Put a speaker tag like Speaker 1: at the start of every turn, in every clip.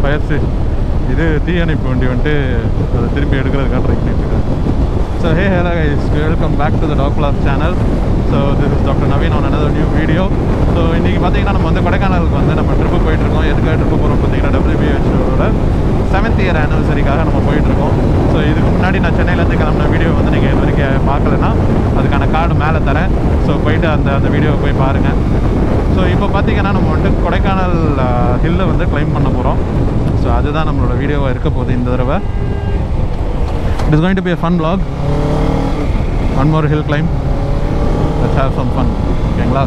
Speaker 1: பயிற்சி இது தீயணைப்பு வண்டி வந்துட்டு அதை திரும்பி எடுக்கிறதுக்காக ட்ரை பண்ணிட்டு இருக்காங்க so hey hello guys welcome back to the doc class channel so this is doctor Naveen and another new video so இன்றைக்கி பார்த்தீங்கன்னா நம்ம வந்து கொடைக்கானலுக்கு வந்து நம்ம ட்ரிப்பு போயிட்டுருக்கோம் எதுக்காக ட்ரிப்பு போகிறோம் பார்த்தீங்கன்னா டபிள்யூபிஹெச்ஓட செவன்த் இயர் ஆனிவர்சரிக்காக நம்ம போயிட்டுருக்கோம் ஸோ இதுக்கு முன்னாடி நான் சென்னையிலேருந்து கிளம்பின வீடியோ வந்து நீங்கள் இது வரைக்கும் பார்க்கலன்னா அதுக்கான கார்டு மேலே தரேன் ஸோ போயிட்டு அந்த அந்த வீடியோவை போய் பாருங்கள் ஸோ இப்போ பார்த்தீங்கன்னா நம்ம வந்துட்டு கொடைக்கானல் ஹில்லை வந்து கிளைம் பண்ண போகிறோம் ஸோ அதுதான் நம்மளோட வீடியோவாக இருக்க போகுது இந்த தடவை it is going to be a fun vlog one more hill climb let's have some fun ஓகேங்களா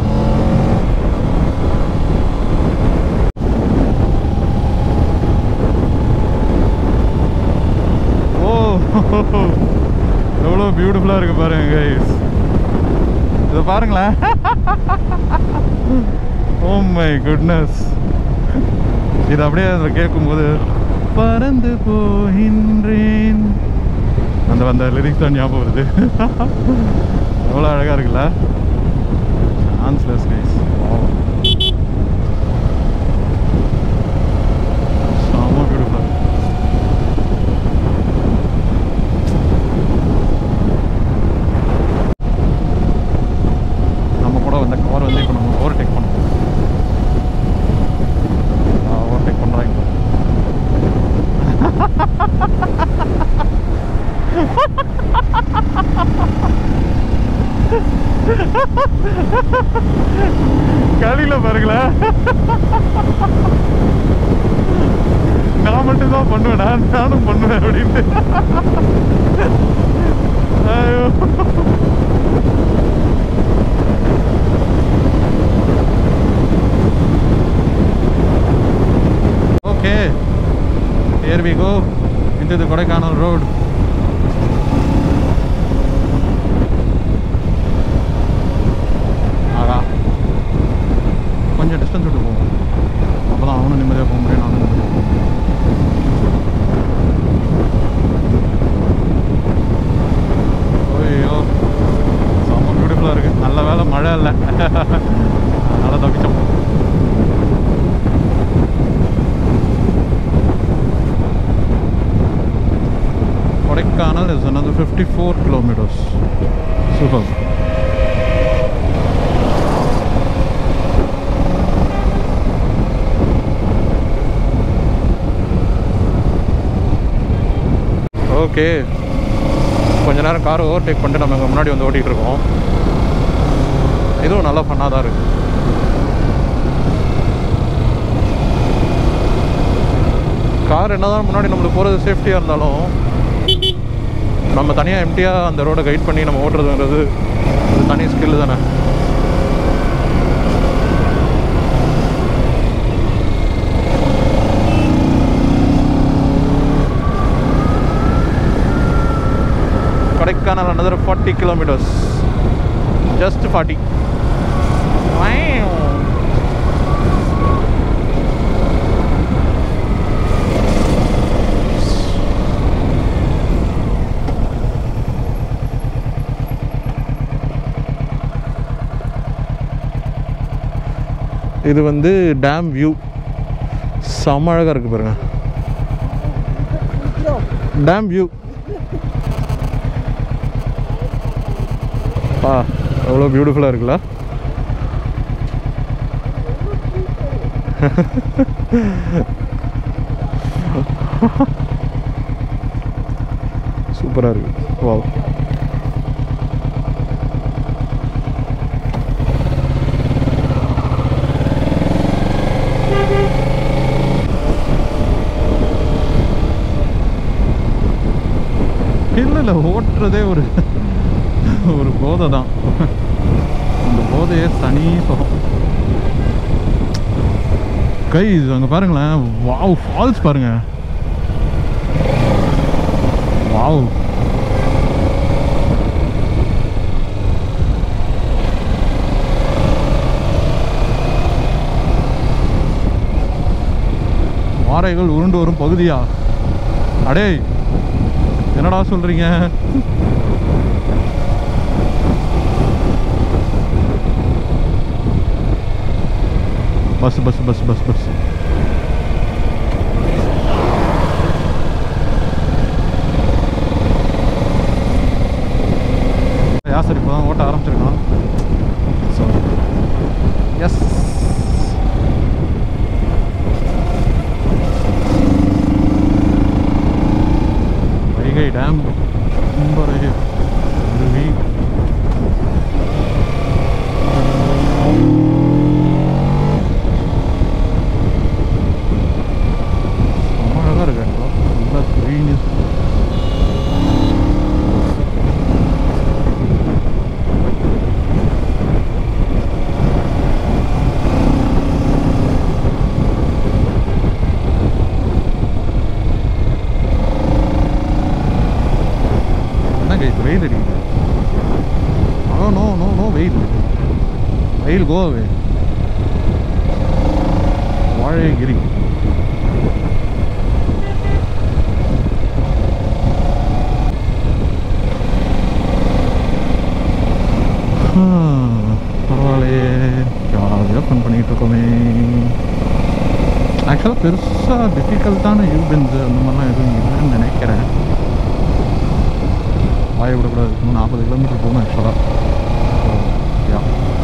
Speaker 1: ஓ எவ்வளோ பியூட்டிஃபுல்லாக இருக்கு பாருங்க கைஸ் இதை பாருங்களேன் ஓ மை குட்னஸ் இது அப்படியே அதில் கேட்கும்போது பறந்து போகின்றேன் அந்த அந்த லிரிக்ஸ் தான் ஞாபகம் வருது எவ்வளோ அழகாக இருக்குல்ல சான்ஸ்லெஸ் கைஸ் செம்ம பியூட்டிஃபுல்லாக நம்ம கூட வந்த கார் வந்து இப்போ நம்ம ஓவர்டேக் பண்ணோம் ஓவர்டேக் பண்ணுறாங்க களியில பாருங்களேன் நான் மட்டும் தான் பண்ணுவேன் நான் நானும் பண்ணுவேன் அப்படின்ட்டு ஐயோ Okay, here we go into the Kodaikanal road. ஆகா கொஞ்சம் டிஸ்டன்ஸ் விட்டு போவோம் அப்போ தான் அவனும் நிம்மதியாக போக முடியும் நானும் நிம்மதியாக போக முடியும் ஐயோ செம்ம பியூட்டிஃபுல்லாக இருக்குது நல்ல வேலை மழை இல்லை அதனால் தப்பிச்சோம் Kodaikanal is another 54 kilometers. Super. Okay கொஞ்ச நேரம் கார் ஓவர்டேக் பண்ணிட்டு நம்ம இங்கே முன்னாடி வந்து ஓட்டிகிட்டு இருக்கோம் இதுவும் நல்லா ஃபன்னாக தான் இருக்குது கார் என்னதான் முன்னாடி நம்மளுக்கு போகிறது சேஃப்டியாக இருந்தாலும் நம்ம தனியாக எம்டியாக அந்த ரோடை கைட் பண்ணி நம்ம ஓட்டுறதுங்கிறது ஒரு தனி ஸ்கில் தானே Kodaikanal another 40 kilometers just 40 wow இது வந்து டேம் வியூ செம்ம அழகாக இருக்குது பாருங்க டேம் வியூ ஆ எவ்வளோ பியூட்டிஃபுல்லாக இருக்குல்ல சூப்பராக இருக்கு வாவ் இல்லை இல்லை ஓட்டுறதே ஒரு ஒரு போதை தான் அந்த போதையே தனி சுகம் கை இது அங்கே பாருங்களேன் வாவ் ஃபால்ஸ் பாருங்க வாவ் பாறைகள் உருண்டு வரும் பகுதியா அடே என்னடா சொல்றீங்க bus bus bus bus bus தான் ஓட்ட ஆரம்பிச்சிருக்கான் ஸோ எஸ் வைகை டேம் ரொம்ப அருகே அருவி செம்ம அழகாக இருக்கு நல்லா க்ரீன் என்ன கைஸ் வெயில் அடிக்குது ஓ நோ நோ நோ வெயில் வெயில் கோவே வாழைகிரி பரவாயில்லையே ஜாலியாக ஃபன் பண்ணிகிட்டு இருக்கோமே ஆக்சுவலாக பெருசாக டிஃபிகல்ட்டான யூபின்ஸ் அந்த மாதிரிலாம் எதுவும் இல்லைன்னு நினைக்கிறேன் வாய விடக்கூடாது இன்னும் நாற்பது கிலோமீட்டர் போகணும் ஆக்சுவலாக யா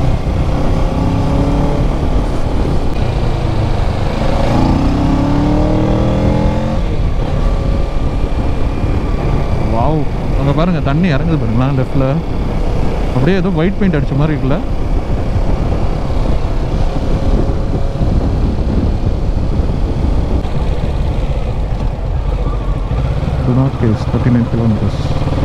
Speaker 1: வாவ் அங்கே பாருங்க தண்ணி இறங்குது பாருங்களா லெஃப்டில் அப்படியே ஏதோ ஒயிட் பெயிண்ட் அடிச்ச மாதிரி இருக்குல்ல Do not case, 39 kilometers.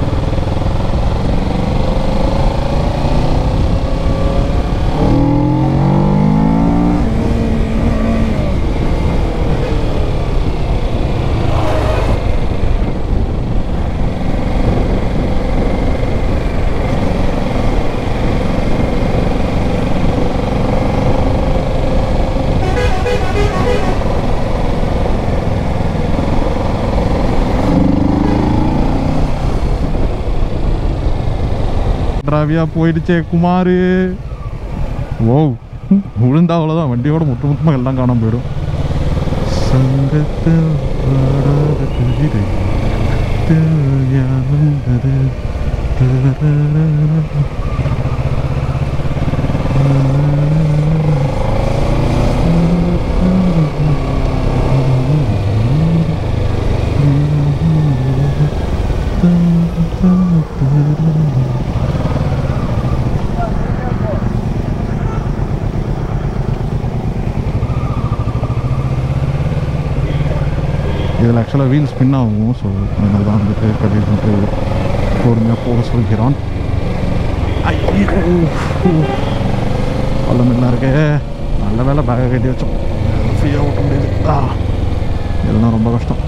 Speaker 1: டிராவியா போயிடுச்சே குமார் ஓ விழுந்தா அவ்வளோதான் வண்டியோட முட்டு முத்தமாக எல்லாம் காணாம போயிடும் சங்கத்தில் பாடாத கவிதை யாவந்தது இதில் ஆக்சுவலாக வீல் ஸ்பின் ஆகும் ஸோ அதனால தான் வந்துட்டு கடையில் வந்துட்டு பொறுமையாக போக சொல்கிறான் ஐயோ பள்ளம் எல்லாம் இருக்கே நல்ல வேலை பேக்கை கட்டி வச்சோம் ஃப்ரீயாக ஓட்ட முடியுது ஆ இதெல்லாம் ரொம்ப கஷ்டம்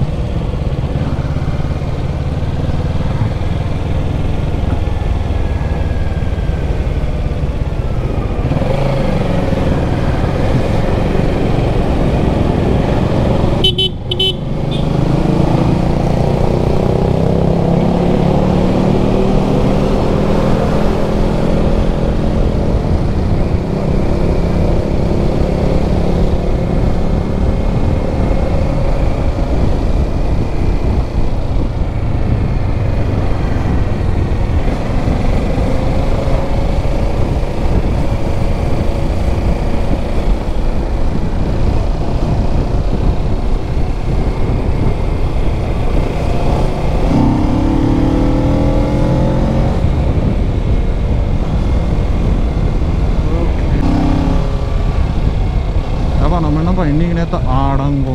Speaker 1: அப்பா நம்ம என்னப்பா இன்னைக்கு நேற்று ஆடங்கோ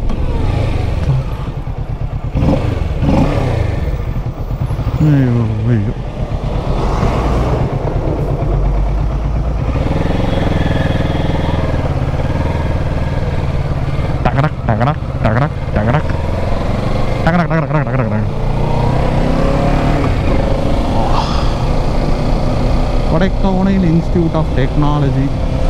Speaker 1: ஐயோ ஐயோ டகடக் டகடக் டகடக் டகடக் டகடக் டகடக் டகடக் டகடக் டகடக் கொடைக்கானல் இன்ஸ்டியூட் ஆஃப் டெக்னாலஜி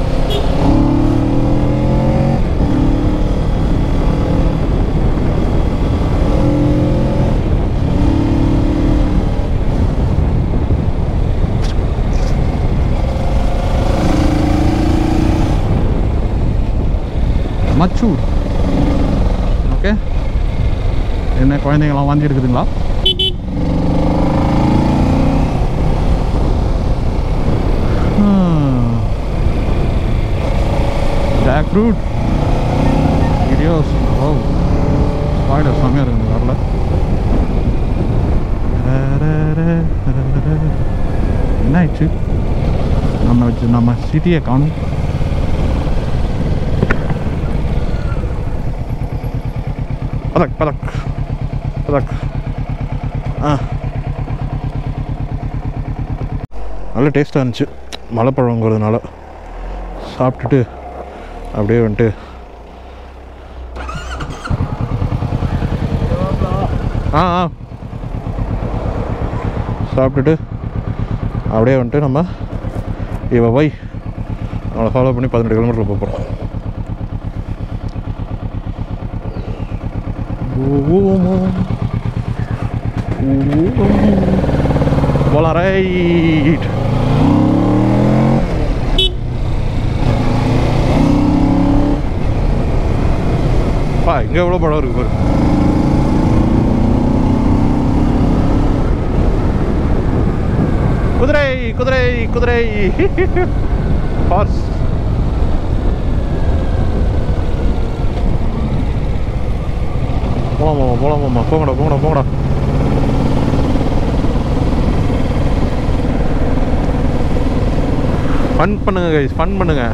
Speaker 1: மச்சூர் ஓகே என்ன குழந்தைங்களாம் வாந்தி எடுக்குதுங்களா back route videos oh spoiler செம்மையாக இருக்குது வரல என்ன ஆயிடுச்சு நம்ம வச்சு நம்ம சிட்டியை காணும் பதக் பதக் பதக் ஆ நல்ல டேஸ்ட்டாக இருந்துச்சு மலைப்பழங்கிறதுனால சாப்பிட்டுட்டு அப்படியே வந்துட்டு ஆ ஆ சாப்பிட்டுட்டு அப்படியே வந்துட்டு நம்ம இவ போய் அவளை ஃபாலோ பண்ணி பதினெட்டு கிலோமீட்டரில் போகிறோம் போலாம் ரைட் பா இங்கே எவ்வளோ படம் இருக்கு பாரு குதிரை குதிரை குதிரை ஹார்ஸ் போலாம் மாமா போலாம் மாமா போங்கடா போங்கடா போங்கடா ஃபன் பண்ணுங்க கைஸ் ஃபன் பண்ணுங்க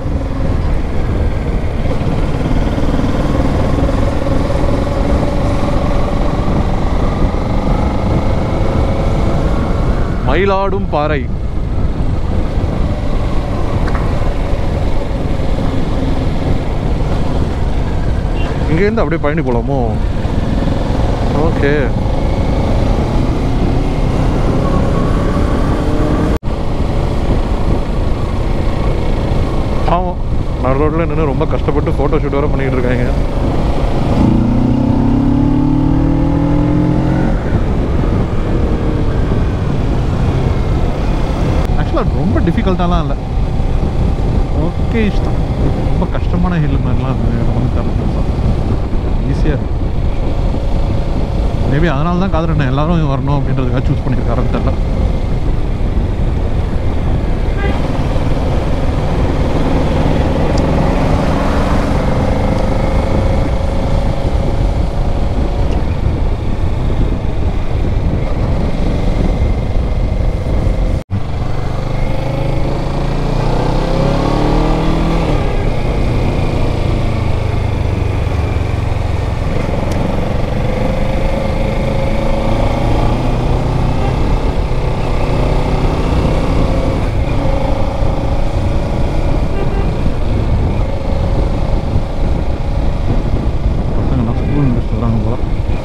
Speaker 1: மயிலாடும் பாறை இங்கேருந்து அப்படியே பயணி போலாமோ ஓகே ஆமாம் நடு ரோட்டில் நின்று ரொம்ப கஷ்டப்பட்டு ஃபோட்டோ ஷூட் வேறு பண்ணிக்கிட்டு இருக்காங்க ஆக்சுவலாக ரொம்ப டிஃபிகல்ட்டாலாம் இல்லை ஓகே இஷ்டம் ரொம்ப கஷ்டமான ஹில் மாதிரிலாம் அது வந்து தரல ஈஸியாக இருக்கு மேபி அதனால தான் காதல் எல்லாரும் வரணும் அப்படின்றதுக்காக சூஸ் பண்ணியிருக்காருன்னு தெரியல பசங்கள்லாம் ஸ்கூல் முடிச்சுட்டு வராங்க போல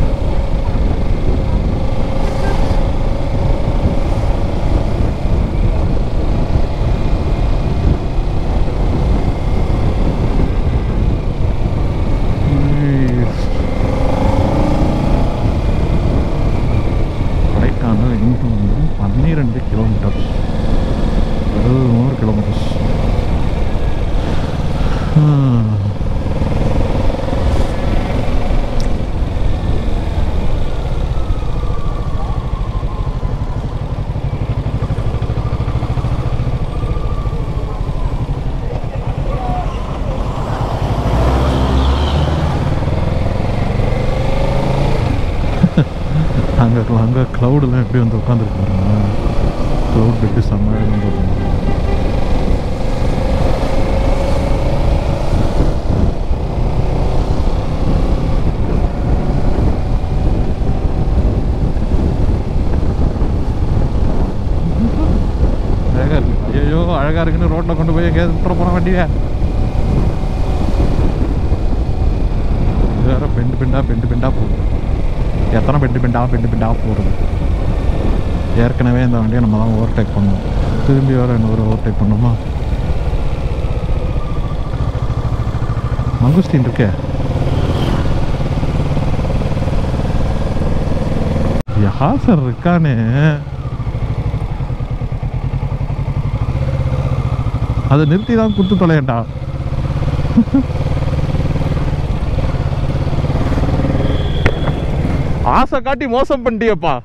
Speaker 1: கொடைக்கானல் இங்கு வந்து பன்னிரெண்டு கிலோமீட்டர்ஸ் இருநூறு கிலோமீட்டர்ஸ் அங்கே அங்கே க்ளவுடெல்லாம் எப்படி வந்து உட்காந்துருக்காங்க க்ளவுட் எப்படி செம்ம வந்து அழகா இருக்கு ஐயோ அழகா இருக்குன்னு ரோட்ல கொண்டு போய் எங்கேயாவது விட்டுற போன வண்டியா இது வேற பெண்டு பெண்டா பெண்டு பெண்டா போகுது எத்தனை பெண்டு பெண்டா பெண்டு பெண்டா போகிறது ஏற்கனவே இந்த வண்டியை நம்ம தான் ஓவர்டேக் பண்ணோம் திரும்பி வேற இன்னொரு ஓவர்டேக் பண்ணோமா மங்குஸ்தீன் இருக்கே யாசர் இருக்கானே அதை நிறுத்தி தான் குத்து தொலையண்டா ஆசை காட்டி மோசம் பண்ணிட்டியப்பா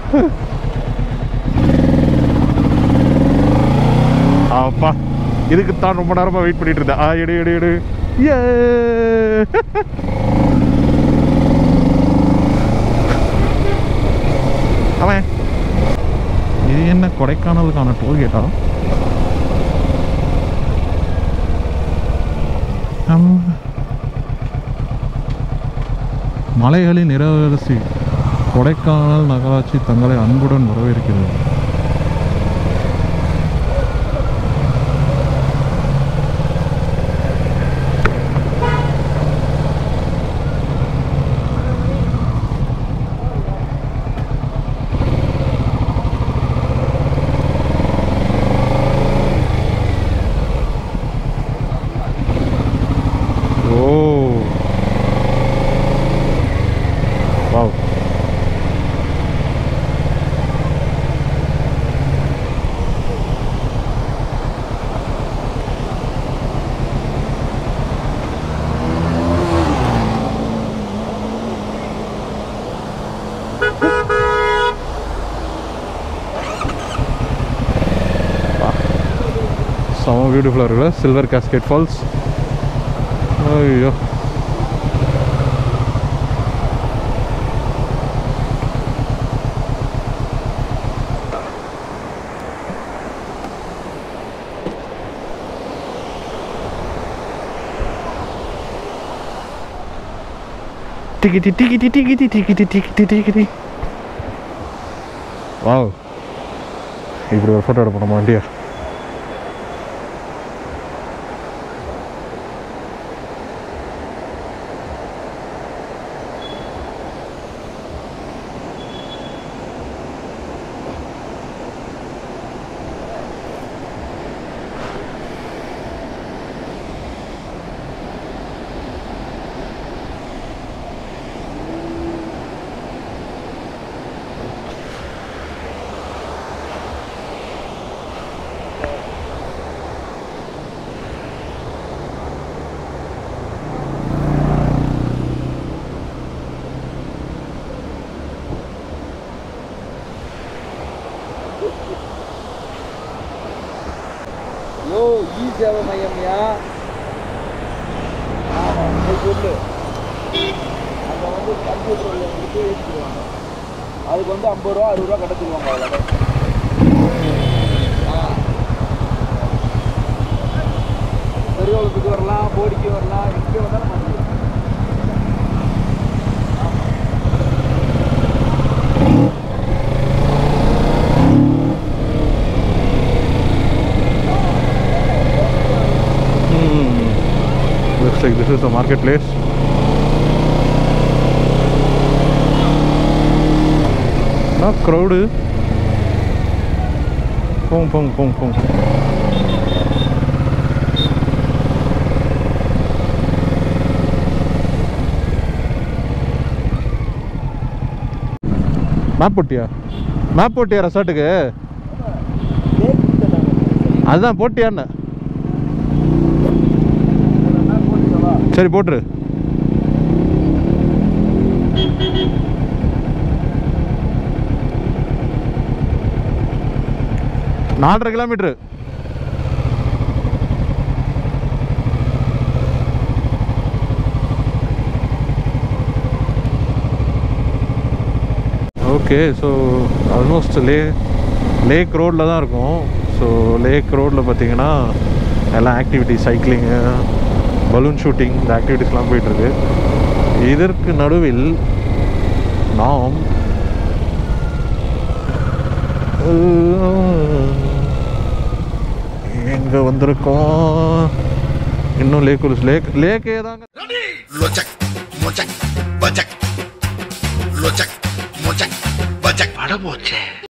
Speaker 1: அப்பா இதுக்கு தான் ரொம்ப நேரமா வெயிட் பண்ணிட்டு இருந்தேன் ஆ எடு எடு எடு ஏ அவன் இது என்ன கொடைக்கானலுக்கான டோல்கேட்டா மலைகளின் இளவரசி கொடைக்கானல் நகராட்சி தங்களை அன்புடன் வரவேற்கிறது ஓ வாவ் செம பியூட்டிஃபுல்லாக இருக்குல்ல சில்வர் கேஸ்கேட் ஃபால்ஸ் ஐயோ டிக்கெட்டி டிக்கெட்டி டிக்கெட்டி டிக்கெட்டி டிக்கெட்டி டிக்கெட்டி வாவ் இப்படி ஒரு ஃபோட்டோ எடுப்போம் நம்ம வண்டியா
Speaker 2: யோ இ சேவை மையம்யா ஆமாம் நீ சொல்லு அங்கே வந்து கம்ப்யூட்டர் வந்துட்டு ஏற்றிடுவாங்க அதுக்கு வந்து ஐம்பது ரூபா அறுபது ரூபா கிடச்சிருவாங்க அவ்வளோ பெரியவளுக்கு வரலாம் போடிக்கு வரலாம் எங்கே வந்தாலும் பண்ணலாம்
Speaker 1: Hmm. Looks like this is the marketplace. Not crowded. போங்க போங்க போங்க போங்க மேப் போட்டியா மேப் போட்டியா ரெசார்ட்டுக்கு அதுதான் போட்டியான்னு சரி போட்டுரு நாலரை kilometre okay so almost le lake ரோட்டில் தான் இருக்கும் ஸோ லேக் ரோட்டில் பார்த்தீங்கன்னா எல்லாம் ஆக்டிவிட்டி சைக்கிளிங்கு பலூன் ஷூட்டிங் இந்த ஆக்டிவிட்டிஸ்லாம் போயிட்டுருக்கு இதற்கு நடுவில் நாம் எங்கே வந்திருக்கோம் இன்னும் லேக் லேக் லேக்கே தாங்க
Speaker 3: Locak, mocak, bajak. Locak, mocak, bajak. அட போச்சே